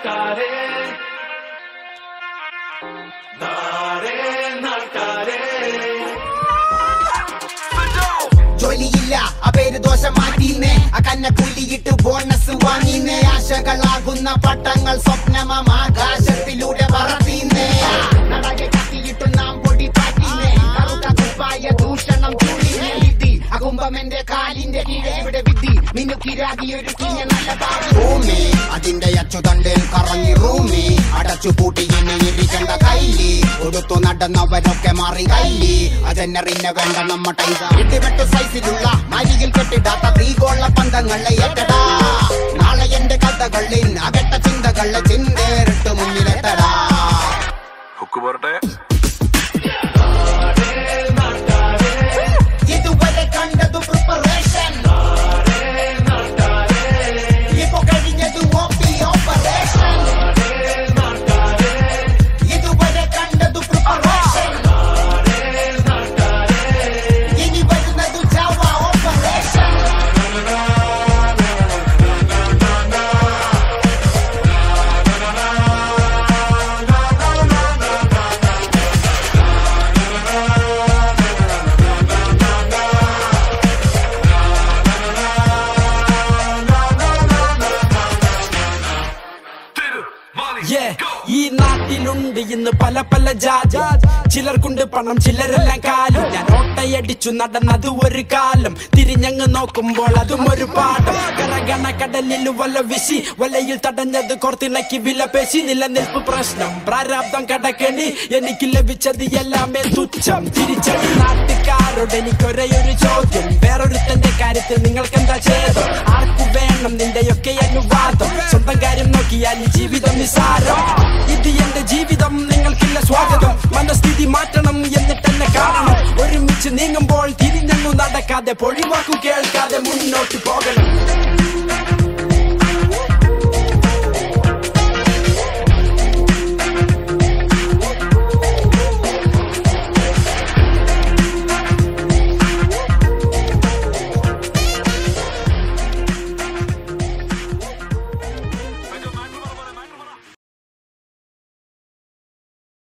നാട്ടാരെ നാടേ നാട്ടാരെ ജോലിയില്ല ആ പേര് ദോശ മാറ്റിന്നേ ആ കന്ന കൂലിയിട്ട് ബോണസ് വാങ്ങിന്നേ ആശകളാകുന്ന പട്ടങ്ങൾ സ്വപ്നമം ആകാശത്തിലൂടെ പറത്തിന്നേ നടകെ കത്തിയിട്ട് നാം പൊടി പാറ്റിന്നേ കറുത്ത കുപ്പായ ദൂഷണം ചൂടിന്നേ വിധി അകുംഭം എന്റെ കാലിന്റെ കീഴെ ഇവിടെ വിധി മിനുക്കിരാകി ഒരു കിഞ്ഞ നല്ല ഭാവി ഭൂമി അതിന്റെ അച്ചുതണ്ടിൽ കറങ്ങി റൂമി അടച്ചു പൂട്ടി ഇനി ഇരിക്കേണ്ട കൈലി കൊടുത്തു നടന്നവരൊക്കെ മാറി കൈലി അജന്നറിനെ വേണ്ട നമ്മ ടൈസ ഇടിവെട്ട് സൈസിലുള്ള അരികിൽ കെട്ടിടാത്ത തീകോള പന്തങ്ങളെ ഏറ്റടാ നാളെ എന്റെ കഥകളിൽ അകട്ട ചിന്തകളെ ചിന്തേറിട്ട് മുന്നിലെത്തടാ ഹുക്ക് പോരട്ടെ ഇതുവരെ കണ്ടതു പ്രിപ്പറേഷൻ ഇപ്പൊ കഴിഞ്ഞത് ഓപ്പി ഓപ്പറേഷൻ ഇതുവരെ കണ്ടതു പ്രിപ്പറേഷൻ ഇനി വരുന്നത് ജാവ ഓപ്പറേഷൻ Yeah, ഈ നാട്ടിലുണ്ട് ഇന്ന് പല പല ജാതി ചിലർക്കുണ്ട് പണം ചിലരെല്ലാം കാലും ഞാൻ ഓട്ടയടിച്ചു നടന്നത് ഒരു കാലം തിരിഞ്ഞങ്ങ് നോക്കുമ്പോൾ അതും ഒരു പാഠം കരകണ കടലിൽ വല വിശി വലയിൽ തടഞ്ഞത് കോർത്തിണക്കി വില പേശി നിലനിൽപ്പ് പ്രശ്നം പ്രാരാബ്ദം കടക്കണി എനിക്ക് ലഭിച്ചത് എല്ലാമേ തുച്ഛം തിരിച്ചടി നാട്ടുകാരോട് എനിക്കൊരേ ഒരു ചോദ്യം വേറൊരുത്തന്റെ കാര്യത്തിൽ നിങ്ങൾക്ക് എന്താ ചെയ്തോ ആർക്കു വേണം നിന്റെയൊക്കെ അനുവാദം സ്വന്തം കാര്യം നോക്കിയാൽ ഈ ജീവിതം നിസാരം ഇത് എന്റെ ജീവിതം നിങ്ങൾക്കില്ല സ്വാഗതം മനസ്ഥിതി മാറ്റണം എന്നിട്ട് എന്നെ കാണണം ഒരുമിച്ച് നീങ്ങുമ്പോൾ തിരിഞ്ഞങ്ങു നടക്കാതെ പൊഴിവാക്കു കേൾക്കാതെ മുന്നോട്ട് പോകണം